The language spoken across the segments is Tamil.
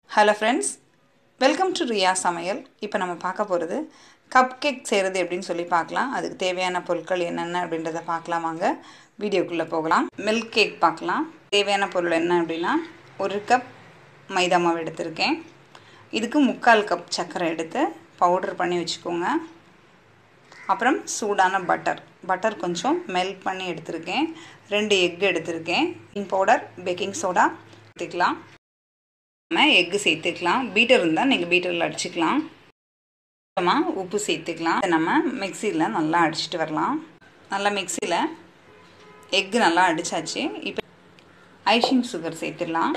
hello friends welcome to Riya Samayal இப்போ நம்ம பார்க்க போகிறது கப் கேக் செய்கிறது எப்படின்னு சொல்லி பார்க்கலாம் அதுக்கு தேவையான பொருட்கள் என்னென்ன அப்படின்றத பார்க்கலாம் வாங்க வீடியோக்குள்ளே போகலாம் மில்க் கேக் பார்க்கலாம் தேவையான பொருள் என்ன அப்படின்னா ஒரு கப் மைதா மாவு எடுத்திருக்கேன் இதுக்கு முக்கால் கப் சர்க்கரை எடுத்து பவுடர் பண்ணி வச்சுக்கோங்க அப்புறம் சூடான பட்டர் பட்டர் கொஞ்சம் மெல்ட் பண்ணி எடுத்திருக்கேன் ரெண்டு எக் எடுத்திருக்கேன் பேக்கிங் பவுடர் பேக்கிங் சோடா எடுத்துக்கலாம் நம்ம எக்கு சேர்த்துக்கலாம் பீட்டர் இருந்தால் நீங்கள் பீட்டரில் அடிச்சுக்கலாம் அப்புறமா உப்பு சேர்த்துக்கலாம் இதை நம்ம மிக்சியில் நல்லா அடிச்சுட்டு வரலாம் நல்லா மிக்சியில் எக்கு நல்லா அடித்தாச்சு இப்போ ஐஷிங் சுகர் சேர்த்துடலாம்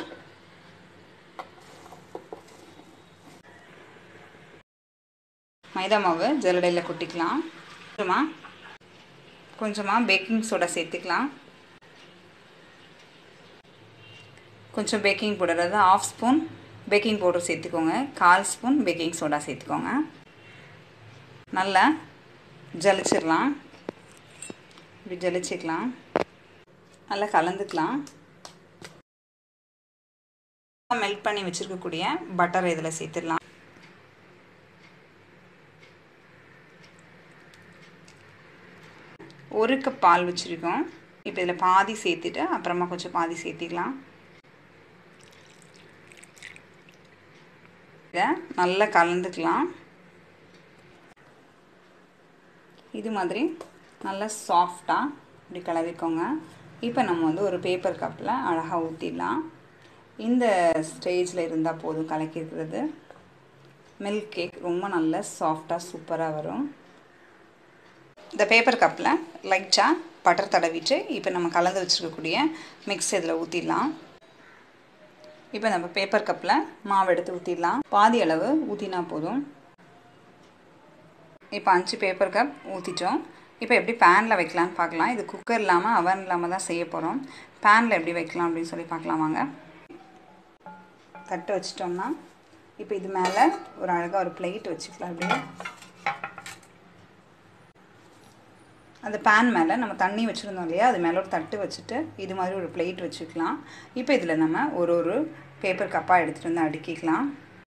மைதா மாவு ஜல்லடையில் கொட்டிக்கலாம் அப்புறமா கொஞ்சமாக பேக்கிங் சோடா சேர்த்துக்கலாம் கொஞ்சம் பேக்கிங் பவுடர் அதாவது ஆஃப் ஸ்பூன் பேக்கிங் பவுடர் சேர்த்துக்கோங்க கால் ஸ்பூன் பேக்கிங் சோடா சேர்த்துக்கோங்க நல்லா ஜலிச்சிடலாம் இப்படி ஜலிச்சிக்கலாம் நல்லா கலந்துக்கலாம் மெல்ட் பண்ணி வச்சுருக்கக்கூடிய பட்டர் இதில் சேர்த்துடலாம் ஒரு கப் பால் வச்சுருக்கோம் இப்போ இதில் பாதி சேர்த்துட்டு அப்புறமா கொஞ்சம் பாதி சேர்த்திக்கலாம் இதை நல்லா கலந்துக்கலாம் இது மாதிரி நல்லா சாஃப்டாக இப்படி கலவிக்கோங்க இப்போ நம்ம வந்து ஒரு பேப்பர் கப்பில் அழகாக ஊற்றிடலாம் இந்த ஸ்டேஜில் இருந்தால் போதும் கலக்கிருக்கிறது மில்க் கேக் ரொம்ப நல்ல சாஃப்டாக சூப்பராக வரும் இந்த பேப்பர் கப்பில் லைட்டாக பட்டர் தடவிட்டு இப்போ நம்ம கலந்து வச்சுருக்கக்கூடிய மிக்ஸ் இதில் ஊற்றிடலாம் இப்போ நம்ம பேப்பர் கப்பில் மாவு எடுத்து ஊற்றிடலாம் பாதி அளவு ஊற்றினா போதும் இப்போ அஞ்சு பேப்பர் கப் ஊற்றிட்டோம் இப்போ எப்படி பேனில் வைக்கலான்னு பார்க்கலாம் இது குக்கர் இல்லாமல் அவன் இல்லாமல் தான் செய்ய போகிறோம் பேனில் எப்படி வைக்கலாம் அப்படின்னு சொல்லி பார்க்கலாம் வாங்க தட்டு வச்சிட்டோம்னா இப்போ இது மேலே ஒரு அழகாக ஒரு பிளேட் வச்சுக்கலாம் அப்படியே அந்த பேன் மேலே நம்ம தண்ணி வச்சுருந்தோம் இல்லையா அது மேலே ஒரு தட்டு வச்சுட்டு இது மாதிரி ஒரு பிளேட் வச்சுக்கலாம் இப்போ இதில் நம்ம ஒரு ஒரு பேப்பர் கப்பாக எடுத்துகிட்டு வந்து அடுக்கிக்கலாம்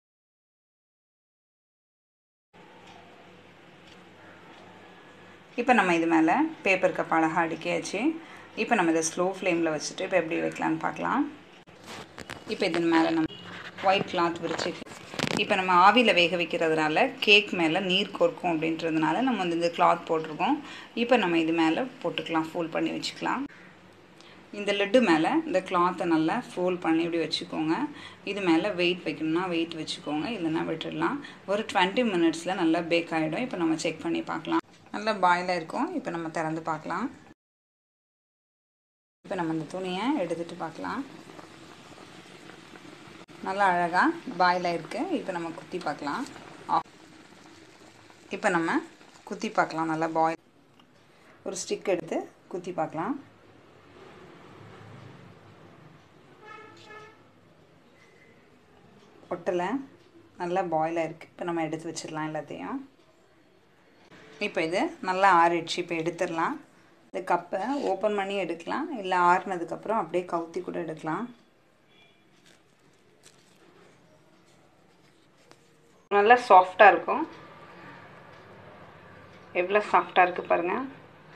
இப்போ நம்ம இது மேலே பேப்பர் கப் அழகாக அடுக்கியாச்சு இப்போ நம்ம இதை ஸ்லோ ஃப்ளேமில் வச்சுட்டு இப்போ எப்படி வைக்கலான்னு பார்க்கலாம் இப்போ இதன் மேலே நம்ம ஒயிட் கிளாத் விரிச்சு இப்போ நம்ம ஆவியில் வேக வைக்கிறதுனால கேக் மேலே நீர் கோர்க்கும் அப்படின்றதுனால நம்ம வந்து இந்த கிளாத் போட்டிருக்கோம் இப்போ நம்ம இது மேலே போட்டுக்கலாம் ஃபோல்ட் பண்ணி வச்சுக்கலாம் இந்த லெட்டு மேலே இந்த கிளாத்தை நல்லா ஃபோல்ட் பண்ணி இப்படி வச்சுக்கோங்க இது மேலே வெயிட் வைக்கணும்னா வெயிட் வச்சுக்கோங்க இல்லைன்னா விட்டுடலாம் ஒரு டுவெண்ட்டி மினிட்ஸில் நல்லா பேக் ஆகிடும் இப்போ நம்ம செக் பண்ணி பார்க்கலாம் நல்லா பாயிலாக இருக்கும் இப்போ நம்ம திறந்து பார்க்கலாம் இப்போ நம்ம இந்த துணியை எடுத்துகிட்டு பார்க்கலாம் நல்லா அழகாக பாயில் இருக்குது இப்போ நம்ம குத்தி பார்க்கலாம் இப்போ நம்ம குத்தி பார்க்கலாம் நல்லா பாயில் ஒரு ஸ்டிக் எடுத்து குத்தி பார்க்கலாம் ஒட்டலை நல்லா பாயிலாக இருக்குது இப்போ நம்ம எடுத்து வச்சிடலாம் எல்லாத்தையும் இப்போ இது நல்லா ஆறிடுச்சு இப்போ எடுத்துடலாம் இந்த கப்பை ஓப்பன் பண்ணி எடுக்கலாம் இல்லை ஆறுனதுக்கப்புறம் அப்படியே கவுத்தி கூட எடுக்கலாம் நல்லா சாஃப்டாக இருக்கும் எவ்வளோ சாஃப்டாக இருக்குது பாருங்கள்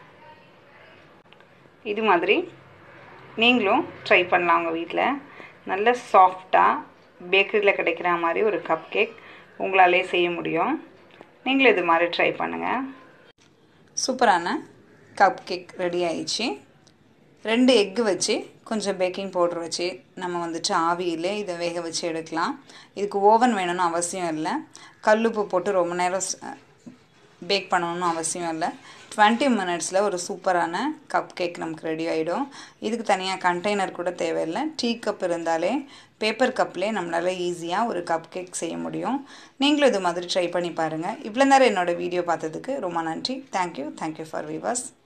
இது மாதிரி நீங்களும் ட்ரை பண்ணலாம் உங்கள் வீட்டில் நல்ல சாஃப்டாக பேக்கரியில் கிடைக்கிற மாதிரி ஒரு கப் கேக் உங்களாலே செய்ய முடியும் நீங்களும் இது மாதிரி ட்ரை பண்ணுங்கள் சூப்பரான கப் கேக் ரெடி ஆயிடுச்சு ரெண்டு எக்கு வச்சு கொஞ்சம் பேக்கிங் பவுடர் வச்சு நம்ம வந்துட்டு ஆவியிலே இதை வேக வச்சு எடுக்கலாம் இதுக்கு ஓவன் வேணும்னு அவசியம் இல்லை கல்லுப்பு போட்டு ரொம்ப நேரம் பேக் பண்ணணும்னு அவசியம் இல்லை டுவெண்ட்டி மினிட்ஸில் ஒரு சூப்பரான கப் கேக் நமக்கு ரெடி ஆகிடும் இதுக்கு தனியாக கண்டெய்னர் கூட தேவையில்லை டீ கப் இருந்தாலே பேப்பர் கப்லேயே நம்மளால் ஈஸியாக ஒரு கப் கேக் செய்ய முடியும் நீங்களும் இது மாதிரி ட்ரை பண்ணி பாருங்கள் இவ்வளோ நேரம் என்னோடய வீடியோ பார்த்ததுக்கு ரொம்ப நன்றி தேங்க்யூ தேங்க்யூ ஃபார் விவர்ஸ்